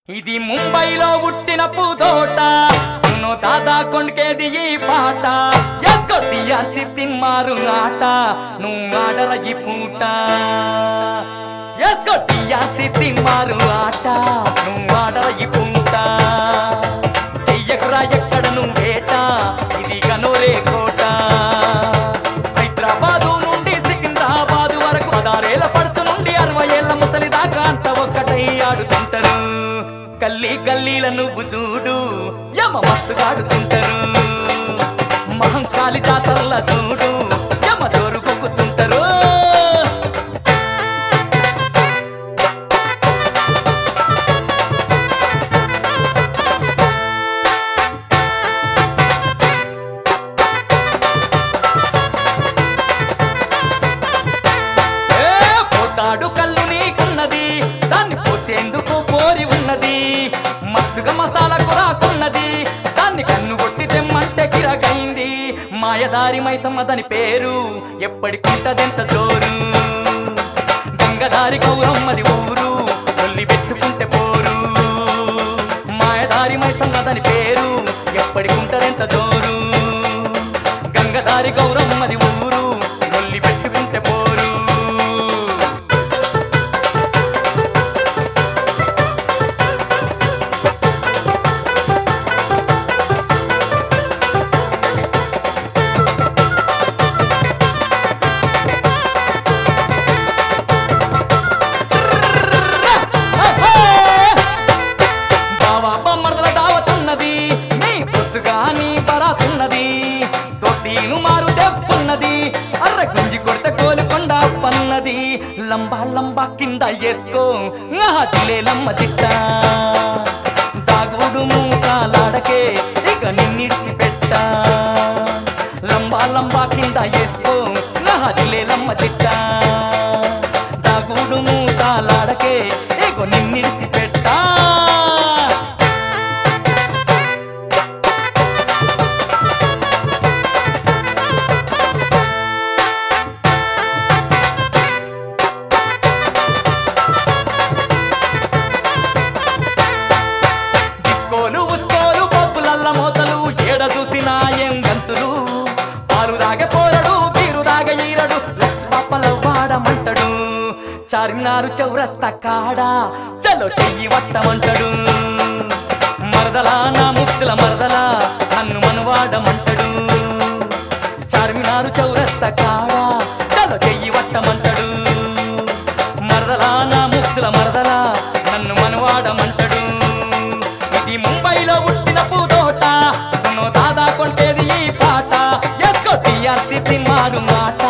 ఇది ముంబైలో పుట్టిన పూతోట సును దాదా కొనికేది ఈ పాట ఎస్కొట్టియా సిత్తిన్ మారు ఆట నువ్వు ఆడర ఈ పూట ఎస్కొట్టియా సిత్తిన్ మారు ఆట నువ్వు ఆడర ఈ పూట చెయ్యకురా ఎక్కడ నువ్వేట ఇది గనోరే కోట హైదరాబాదు నుండి సికింద్రాబాదు వరకు పదారేళ్ల పడుచు నుండి అరవై ఏళ్ల ముసలి దాకా అంత ఒక్కటై ఆడుతుంటారు గల్లీ గల్లీల నువ్వు చూడు యమ మస్తుగా ఆడుతుంటారు మహంకాళి జాతరల చూడు యమ జోరు కొక్కుతుంటారు ఏ పోతాడు కళ్ళు నీకున్నది దాన్ని పోసేందుకు పోరి ఉన్నది మస్తుగా మసాలా కురాకున్నది దాన్ని కన్ను కొట్టి తెమ్మంటే గిరగైంది మాయదారి మైసమ్మ దాని పేరు ఎప్పటికుంటదెంత జోరు గంగదారి గౌరమ్మది ఊరు కొల్లి పెట్టుకుంటే పోరు మాయదారి మైసమ్మ దాని పేరు ఎప్పటికుంటదెంత జోరు గంగదారి గౌరమ్మది ఊరు కొల్లి పెట్టుకుంటే పోరు బావా బొమ్మర్దల దావతున్నది నీ పుస్తుగా నీ బరాతున్నది తొట్టిను మారు దెప్పున్నది అర్ర గుంజి కొడితే కోలుకొండ పన్నది లంబా లంబా కింద వేసుకో జిలే లమ్మ చిట్ట దాగుడు మూకాలాడకే ఇక నిన్నిడిసి పెట్ట లంబా లంబా కింద వేసుకో జిలే లమ్మ చిట్ట దాగుడు మూకాలాడకే ఇక నిన్నిడిసి పెట్టా డిస్కోలు ఉస్కోలు పప్పులల్ల మోతలు ఏడ చూసినా ఏం గంతులు పాలు దాగ పోరడు బీరు దాగ ఈరడు లక్ష్మప్పల వాడమంటడు చార్మినారు చౌరస్తా కాడ చలో చెయ్యి వట్టమంటడు మరదలా నా ముద్దుల మరదలా నన్ను మనవాడమంటడు చార్మినారు చౌరస్తా కాడ చలో చెయ్యి వట్టమంటడు మరదలా నా ముద్దుల మరదలా నన్ను మనవాడమంటడు ఇది ముంబైలో పుట్టిన పూతోట సును దాదా కొంటేది ఈ పాట ఎస్కో టిఆర్సి తిన్మారు మాట